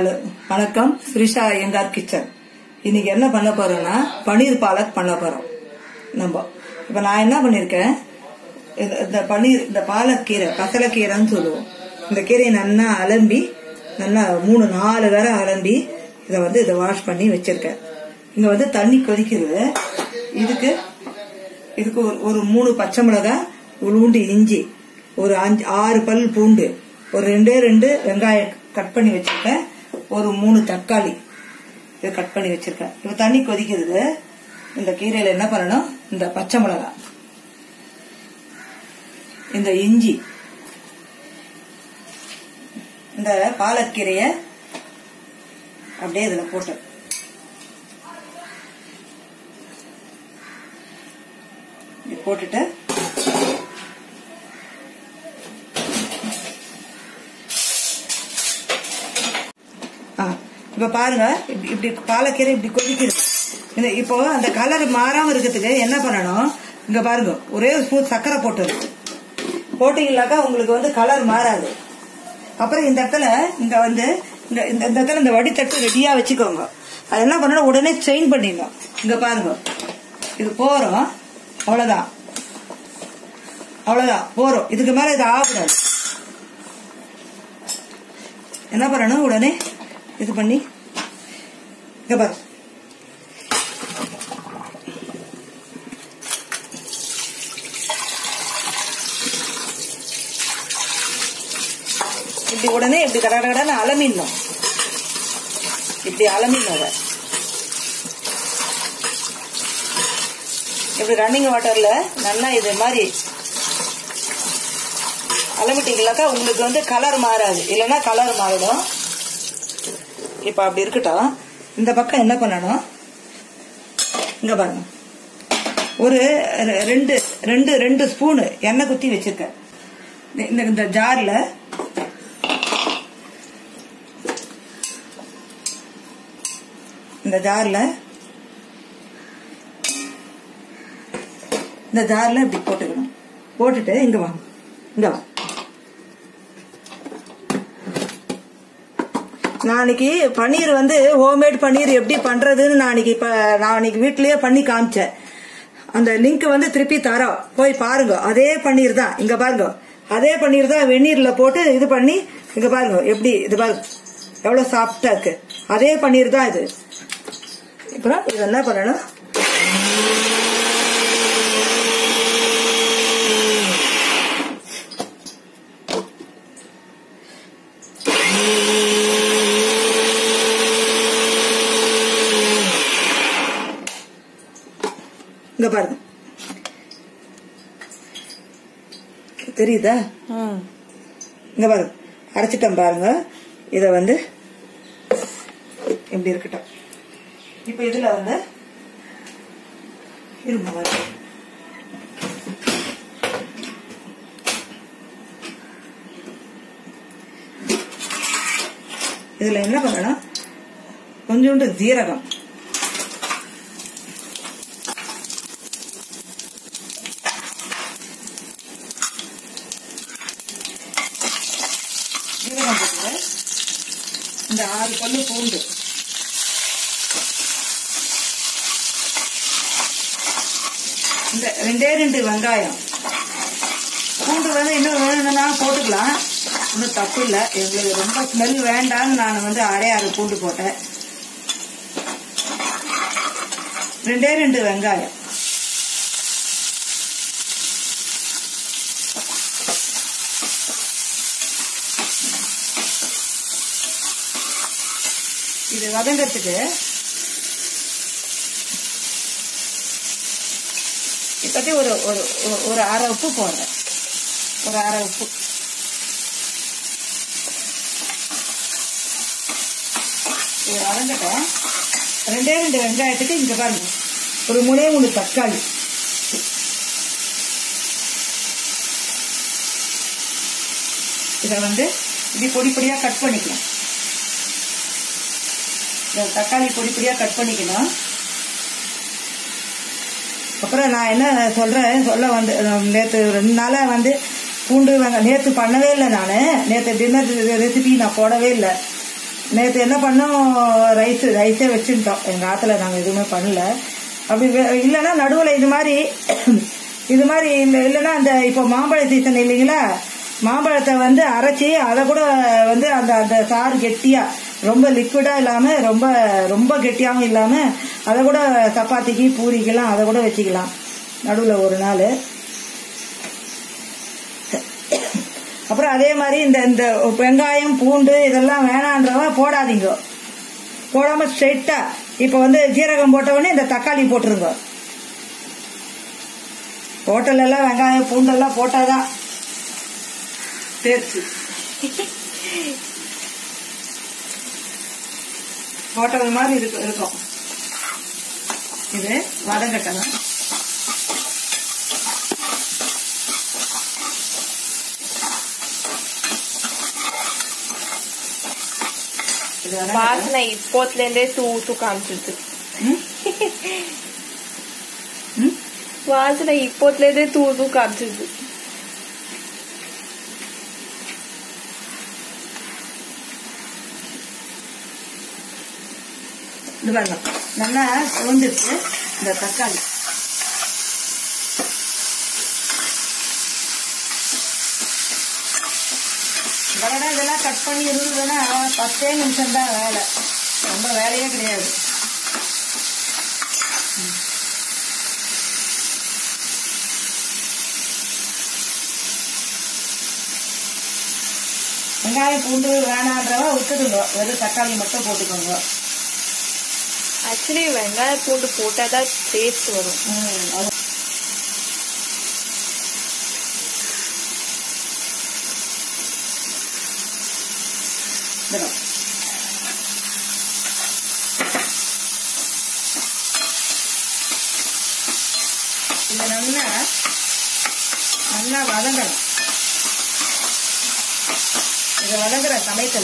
Hello வணக்கம் ஸ்ரிஷா எங்கார் kitchen இன்னைக்கு என்ன பண்ண போறோம்னா பன்னீர் பாலக் பண்ண போறோம் நம்ம இப்ப நான் என்ன பண்ணிருக்கேன் இந்த- இந்த பன்னீர் இந்த பாலக்கீரை பசலக்கீரைன்னு சொல்லுவோம் இந்த கீரையை நல்லா அலம்பி நல்லா மூணு நாலு வேற அலம்பி இதை வந்து இதை வாஷ் பண்ணி வச்சிருக்கேன் இங்க வந்து தண்ணி கொதிக்கிறது இதுக்கு இதுக்கு ஒரு ஒரு மூணு பச்சை மிளகாய் உளுண்டு இஞ்சி ஒரு அஞ்சு ஆறு பல் பூண்டு ஒரு ரெண்டே ரெண்டு வெங்காயம் கட் பண்ணி வச்சிருக்கேன் ஒரு மூணு தக்காளி இதை கட் பண்ணி வச்சிருக்கேன் இப்போ தண்ணி கொதிக்கிறது இந்த கீரையில என்ன பண்ணணும் இந்த பச்சை மிளகாய் இந்த இஞ்சி இந்த பாலக்கீரைய அப்படியே இதுல போட்டு இப்படி போட்டுட்டு ஆ, இப்ப பாருங்க இப்படி இப்படி பாலக்கீரை இப்படி கொதிக்குது இந்த இப்போ அந்த கலர் மாறாம இருக்கிறதுக்கு என்ன பண்ணணும் இங்க பாருங்க ஒரே ஒரு ஸ்பூன் சர்க்கரை போட்டு போட்டீங்கன்னாக்கா உங்களுக்கு வந்து கலர் மாறாது அப்புறம் இந்த இடத்துல இங்க வந்து இந்த இந்த இந்த இடத்துல இந்த வடித்தட்டு ரெடியா வச்சுக்கோங்க அது என்ன பண்ணணும் உடனே செயின் பண்ணிடணும் இங்க பாருங்க இது போறோம் அவ்வளவுதான் அவ்வளவுதான் போறோம் இதுக்கு மேல இது ஆகக்கூடாது என்ன பண்ணணும் உடனே இது பண்ணி இங்க பாரு இப்படி உடனே இப்படி கட கடன்னு அலமிடணும் இப்படி அலமிடணும் அதை இப்படி ரன்னிங் வாட்டர்ல நல்லா இது மாதிரி அலமிட்டீங்களாக்கா உங்களுக்கு வந்து கலர் மாறாது இல்லைன்னா கலர் மாறிடும் இப்ப அப்படி இருக்கட்டும் இந்த பக்கம் என்ன பண்ணணும் இங்க பாருங்க ஒரு ரெ- ரெண்டு ரெண்டு ரெண்டு ஸ்பூனு எண்ணெய் குத்தி வச்சிருக்கேன் இந்த இந்த ஜார்ல இந்த ஜார்ல இந்த ஜார்ல இப்படி போட்டுக்கணும் போட்டுட்டு இங்க வாங்க இங்க வா நாளைக்கு பன்னீர் வந்து ஹோம்மேட் பன்னீர் எப்படி பண்றதுன்னு நான் அன்னைக்கு இப்ப நான் அன்னைக்கு வீட்லயே பண்ணி காமிச்சேன் அந்த லிங்க் வந்து திருப்பி தரோம் போய் பாருங்க அதே பன்னீர் தான் இங்க பாருங்க அதே பன்னீர் தான் வெந்நீர்ல போட்டு இது பண்ணி இங்க பாருங்க எப்படி இது பாருங்க எவ்வளவு சாஃப்டா இருக்கு அதே பன்னீர் தான் இது இப்போ இது என்ன பண்ணணும் இங்க பாருங்க தெரியுதா இங்க பாருங்க அரைச்சிட்டேன் பாருங்க இத வந்து இப்படி இருக்கட்டும் இப்ப இதுல வந்து இருங்க பாருங்க இதுல என்ன பண்ணணும் கொஞ்சோண்டு ஜீரகம் ஜீரகம் போட்டு இந்த ஆறு பல்லு பூண்டு இந்த ரெண்டே ரெண்டு வெங்காயம் பூண்டு வந்து இன்னும் வேணும்னா போட்டுக்கலாம் ஒன்றும் தப்பு இல்லை எங்களுக்கு ரொம்ப ஸ்மெல் வேண்டாம்னு நான் வந்து அரை ஆறு பூண்டு போட்டேன் ரெண்டே ரெண்டு வெங்காயம் இது வதங்கறதுக்கு இப்பத்தி ஒரு ஒரு ஒரு- ஒரு அரை உப்பு போடுறேன் ஒரு அரை உப்பு இது வதங்கட்டும் ரெண்டே ரெண்டு வெங்காயத்துக்கு இங்க பாருங்க ஒரு மூணே மூணு தக்காளி இதை வந்து இப்படி பொடி பொடியா கட் பண்ணிக்கலாம் இந்த தக்காளி பொடி பொடியா கட் பண்ணிக்கணும் அப்புறம் நான் என்ன சொல்றேன் சொல்ல வந்து நேற்று ரெண்டு நாளா வந்து பூண்டு வெங்காயம் நேற்று பண்ணவே இல்லை நான் நேற்று டின்னர் ரெசிபி நான் போடவே இல்லை நேற்று என்ன பண்ணோம் ரைஸ் ரைஸே வச்சுட்டோம் எங்கள் ஆற்றுல நாங்கள் எதுவுமே பண்ணல அப்படி வே- இல்லைன்னா நடுவில் இது மாதிரி இது மாதிரி இல்லை இல்லைன்னா அந்த இப்போ மாம்பழ சீசன் இல்லைங்களா மாம்பழத்தை வந்து அரைச்சி அதை கூட வந்து அந்த அந்த சாறு கெட்டியாக ரொம்ப லிக்விடாக இல்லாமல் ரொம்ப ரொம்ப கெட்டியாகவும் இல்லாமல் அதை கூட சப்பாத்திக்கு பூரிக்கெல்லாம் அதை கூட வச்சுக்கலாம் நடுவில் ஒரு நாள் அப்புறம் அதே மாதிரி இந்த இந்த வெங்காயம் பூண்டு இதெல்லாம் வேணான்றவ போடாதீங்க போடாம ஸ்ட்ரெயிட்டா இப்போ வந்து ஜீரகம் போட்ட உடனே இந்த தக்காளி போட்டுருங்க ஹோட்டல்ல எல்லாம் வெங்காயம் பூண்டெல்லாம் போட்டாதான் டேஸ்ட் ஹோட்டல் மாதிரி இருக்கு இருக்கும் இது வதங்கட்டணும் இது வதங்கட்டும். ವಾಸನೆ ಇಪ್ಪತ್ತಲಿಂದೇ ತೂತು ಕಾಣಿಸುತ್ತೆ ம்? ம்? ವಾಸನೆ ಇಪ್ಪತ್ತಲಿಂದೇ ತೂತು ಕಾಣಿಸುತ್ತೆ இது பாருங்க நல்லா சிவந்துச்சு இந்த தக்காளி கடடா இதெல்லாம் கட் பண்ணி இருந்ததுன்னா பத்தே நிமிஷம் தான் வேலை ரொம்ப வேலையே கிடையாது ம். வெங்காயம் பூண்டு வேணான்றவ விட்டுடுங்க வெறும் தக்காளி மட்டும் போட்டுக்கோங்க ಆಕ್ಚುಲಿ ವೆಂಗಾಯ ಪೂಂಡು ಪೋಟಾದ ಟೇಸ್ಟ್ ವரும் ம், அது- இதோ. இது நல்லா நல்லா வதங்கணும் இது வதங்குற சமயத்துல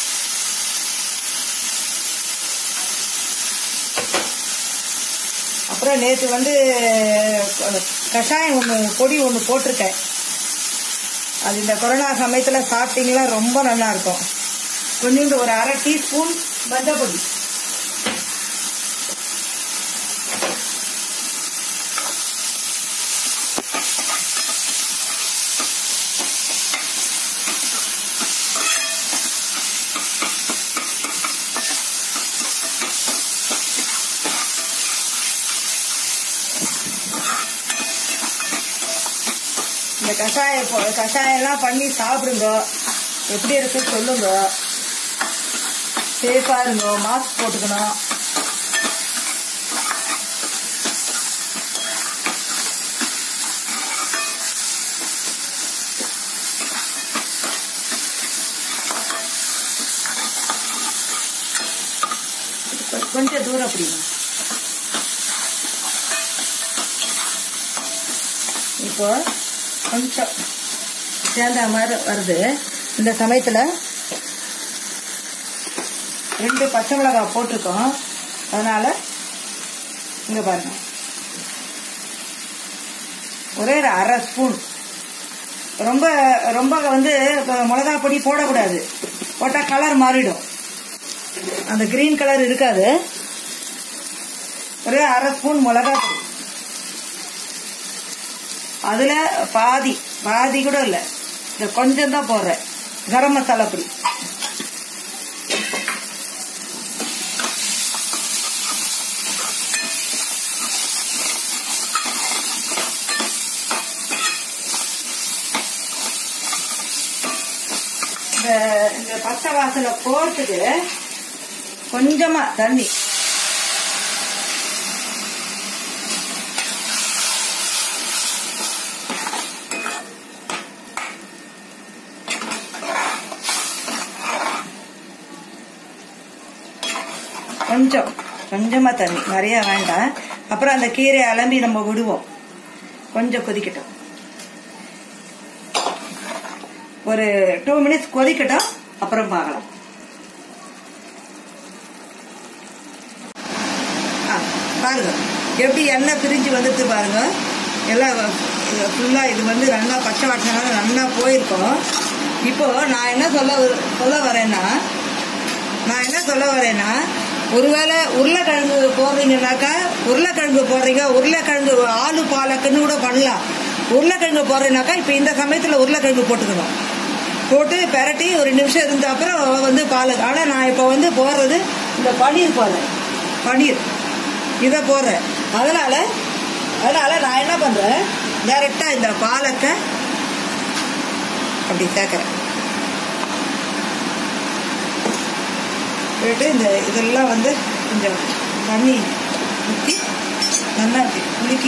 அப்புறம் நேற்று வந்து அஹ், கஷாயம் ஒன்று பொடி ஒன்று போட்டிருக்கேன் அது இந்த கொரோனா சமயத்தில் சாப்பிட்டீங்களா ரொம்ப நல்லா இருக்கும் கொஞ்சோண்டு ஒரு அரை டீஸ்பூன் மஞ்சள் பொடி இந்த கஷாய பொ- கஷாயம்லாம் பண்ணி சாப்பிடுங்க எப்படி இருக்கு சொல்லுங்க சேஃபா இருங்க மாஸ்க் போட்டுக்கணும் கொ- கொஞ்சம் தூரம் பிடிங்க இப்போ கொஞ்சம் சேர்ந்த மாதிரி வருது இந்த சமயத்தில் ரெண்டு பச்சை மிளகாய் போட்டிருக்கோம் அதனால இங்க பாருங்க ஒரே ஒரு அரை ஸ்பூன் ரொம்ப ரொம்ப வந்து இப்ப மிளகா பொடி போடக்கூடாது போட்டால் கலர் மாறிடும் அந்த கிரீன் கலர் இருக்காது ஒரே அரை ஸ்பூன் மிளகா பொடி அதுல பாதி பாதி கூட இல்ல இந்த கொஞ்சம் தான் போடுறேன் கரம் மசாலா பொடி இந்த இந்த பச்சை வாசலை போறதுக்கு கொஞ்சமா தண்ணி கொஞ்சம் கொஞ்சமா தண்ணி நிறைய வேண்டாம் அப்புறம் அந்த கீரையை அலம்பி நம்ம விடுவோம் கொஞ்சம் கொதிக்கட்டும் ஒரு டூ மினிட்ஸ் கொதிக்கட்டும் அப்புறம் பார்க்கலாம் ஆ, பாருங்க எப்படி எண்ணெய் பிரிஞ்சு வந்துட்டு பாருங்க எல்லாம் ஃபுல்லாக இது வந்து நல்லா பச்சை வாட்டினால நல்லா போயிருக்கோம் இப்போ நான் என்ன சொல்ல வர- சொல்ல வரேன்னா நான் என்ன சொல்ல வரேன்னா ஒருவேளை உருளைக்கிழங்கு போடுறீங்கனாக்கா உருளைக்கிழங்கு போடுறீங்க உருளைக்கிழங்கு ஆலு பாலக்குன்னு கூட பண்ணலாம் உருளைக்கிழங்கு போடுறீங்கனாக்கா இப்போ இந்த சமயத்தில் உருளைக்கிழங்கு போட்டுக்கணும் போட்டு பெரட்டி ஒரு நிமிஷம் இருந்த அப்புறம் வந்து பாலக் ஆனால் நான் இப்போ வந்து போடுறது இந்த பன்னீர் போடுறேன் பன்னீர் இதை போடுறேன் அதனால அதனால நான் என்ன பண்றேன் டைரக்டா இந்த பாலக்கை அப்படி சேர்க்கறேன் போயிட்டு இந்த இதெல்லாம் வந்து கொஞ்சம் தண்ணி ஊற்றி நல்லா இப்படி குலுக்கி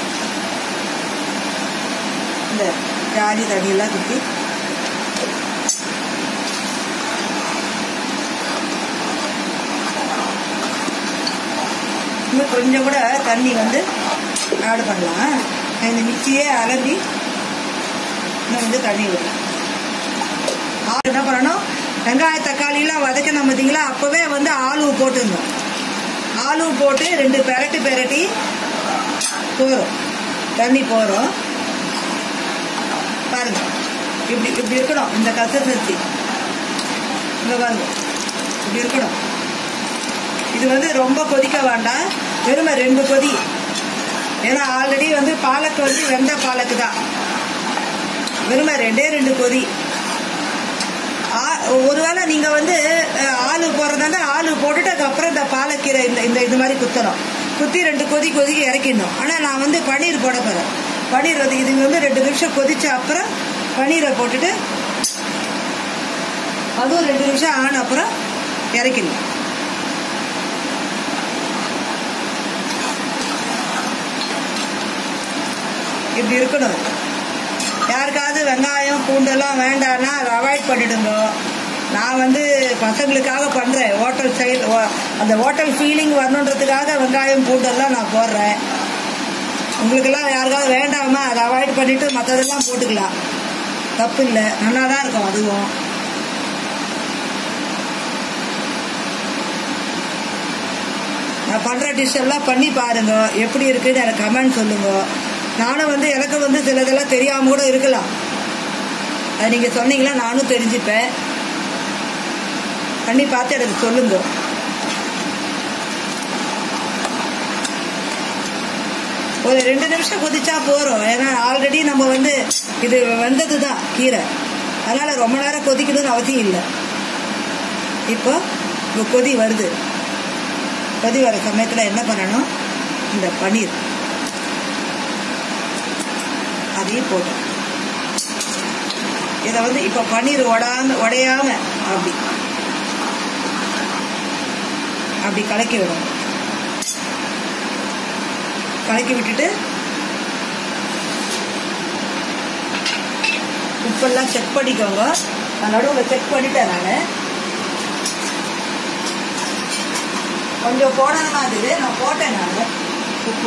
இந்த ஜாதி தண்ணியெல்லாம் ஊற்றி இன்னும் கொஞ்சம் கூட தண்ணி வந்து ஆட் பண்ணலாம் இந்த மிக்சியே அலம்பி இன்னும் வந்து தண்ணி விடலாம் ஆள் என்ன பண்ணணும் வெங்காய தக்காளிலாம் வதக்கணும் பார்த்தீங்களா அப்போவே வந்து ஆலு போட்டுருந்தோம் ஆலு போட்டு ரெண்டு பெரட்டி பெரட்டி போகிறோம் தண்ணி போகிறோம் பாருங்க இப்படி இப்படி இருக்கணும் இந்த கசசரிசி இங்க பாருங்க இப்படி இருக்கணும் இது வந்து ரொம்ப கொதிக்க வேண்டாம் வெறுமை ரெண்டு கொதி ஏன்னா ஆல்ரெடி வந்து பாலக்கு வந்து வெந்த பாலக்கு தான் வெறுமை ரெண்டே ரெண்டு கொதி ஆ- ஒருவேளை நீங்க வந்து அஹ், ஆலு போடுறதா ஆலு போட்டுட்டு அதுக்கப்புறம் இந்த பாலக்கீரை இந்த இந்த இது மாதிரி குத்தணும் குத்தி ரெண்டு கொதி கொதிக்க இறக்கிடணும் ஆனா நான் வந்து பன்னீர் போட போறேன் பன்னீர் வந்து இது வந்து ரெண்டு நிமிஷம் கொதிச்ச அப்புறம் பன்னீரை போட்டுட்டு அதுவும் ரெண்டு நிமிஷம் ஆன அப்புறம் இறக்கிடணும் இப்படி இருக்கணும் யாருக்காவது வெங்காயம் பூண்டெல்லாம் வேண்டாம்னா அதை அவாய்ட் பண்ணிடுங்க நான் வந்து பசங்களுக்காக பண்ணுறேன் ஹோட்டல் ஸ்டைல் அந்த ஹோட்டல் ஃபீலிங் வரணுன்றதுக்காக வெங்காயம் பூண்டெல்லாம் நான் போடுறேன் உங்களுக்கெல்லாம் யாருக்காவது வேண்டாமா அதை அவாய்ட் பண்ணிட்டு மற்றதெல்லாம் போட்டுக்கலாம் தப்பு இல்லை நல்லா தான் இருக்கும் அதுவும் நான் பண்ணுற டிஷ் எல்லாம் பண்ணி பாருங்க எப்படி இருக்குன்னு எனக்கு கமெண்ட் சொல்லுங்க நானும் வந்து எனக்கு வந்து சிலதெல்லாம் தெரியாம கூட இருக்கலாம் அது நீங்க சொன்னீங்களா நானும் தெரிஞ்சுப்பேன் பண்ணி பார்த்து எனக்கு சொல்லுங்க ஒரு ரெண்டு நிமிஷம் கொதிச்சா போறோம் ஏன்னா ஆல்ரெடி நம்ம வந்து இது வெந்தது தான் கீரை அதனால ரொம்ப நேரம் கொதிக்கணும்னு அவசியம் இல்லை இப்போ இப்போ கொதி வருது கொதி வர சமயத்தில் என்ன பண்ணணும் இந்த பன்னீர் அதையும் போட்டோம் இதை வந்து இப்போ பன்னீர் உடாம உடையாம அப்படி அப்படி கலக்கி விடணும் கலக்கி விட்டுட்டு உப்பெல்லாம் செக் பண்ணிக்கோங்க நான் நடுவில் செக் பண்ணிட்டேன் நான் கொஞ்சம் போடணுமா அது நான் போட்டேன் நான் உப்பு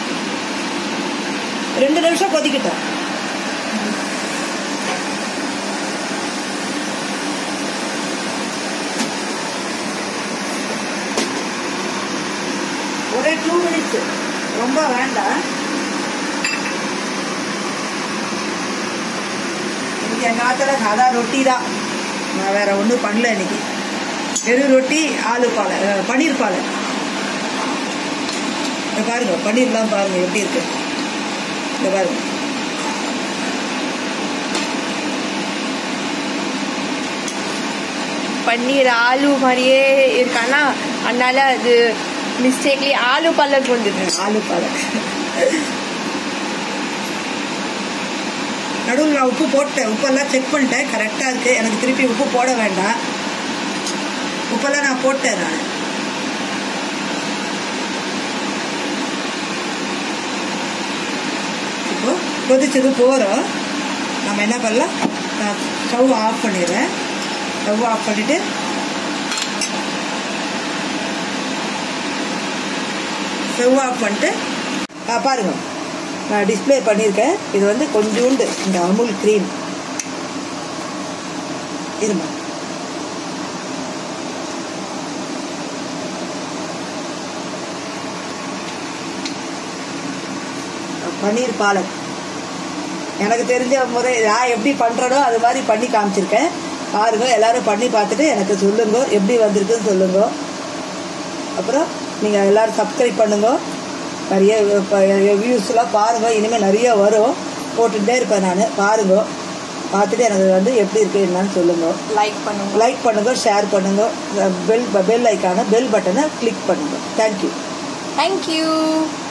ரெண்டு நிமிஷம் கொதிக்கிட்டோம் ஒரே டூ மினிட்ஸ் ரொம்ப வேண்டாம் இன்னைக்கு எங்கள் ஆத்துல சாதா ரொட்டி தான் நான் வேற ஒன்றும் பண்ணல இன்னைக்கு வெறும் ரொட்டி ஆலு பாலை அஹ், பன்னீர் பாலை இங்க பாருங்க பன்னீர்லாம் பாருங்க எப்படி இருக்கு இந்த பாருங்க பன்னீர் ஆலு மாதிரியே இருக்கானா அதனால அது மிஸ்டேக்லி ஆலு பல்லக் வந்துட்டு ஆலு பாலை நடுவில் நான் உப்பு போட்டேன் உப்பெல்லாம் செக் பண்ணிட்டேன் கரெக்டாக இருக்கு எனக்கு திருப்பி உப்பு போட வேண்டாம் உப்பெல்லாம் நான் போட்டேன் நான் இப்போ கொதிச்சது போகிறோம் நம்ம என்ன பண்ணலாம் நான் ஸ்டவ் ஆஃப் பண்ணிடுறேன் ஸ்டவ் ஆஃப் பண்ணிட்டு ஸ்டவ் ஆஃப் பண்ணிட்டு ஆ, பாருங்க நான் டிஸ்ப்ளே பண்ணியிருக்கேன் இது வந்து கொஞ்சோண்டு இந்த அமுல் க்ரீம் இருமா பன்னீர் பாலக் எனக்கு தெரிஞ்ச முறை நான் எப்படி பண்ணுறனோ அது மாதிரி பண்ணி காமிச்சிருக்கேன் பாருங்க எல்லாரும் பண்ணி பார்த்துட்டு எனக்கு சொல்லுங்க எப்படி வந்திருக்குன்னு சொல்லுங்க அப்புறம் நீங்கள் எல்லாரும் சப்ஸ்கிரைப் பண்ணுங்க நிறைய வியூஸ்லாம் பாருங்கள் இனிமேல் நிறைய வரும் போட்டுகிட்டே இருப்பேன் நான் பாருங்க பார்த்துட்டு எனக்கு வந்து எப்படி இருக்கு என்னன்னு சொல்லுங்க லைக் பண்ணுங்க லைக் பண்ணுங்க ஷேர் பண்ணுங்க பெல் பெல் ஐக்கான பெல் பட்டனை கிளிக் பண்ணுங்க தேங்க்யூ தேங்க்யூ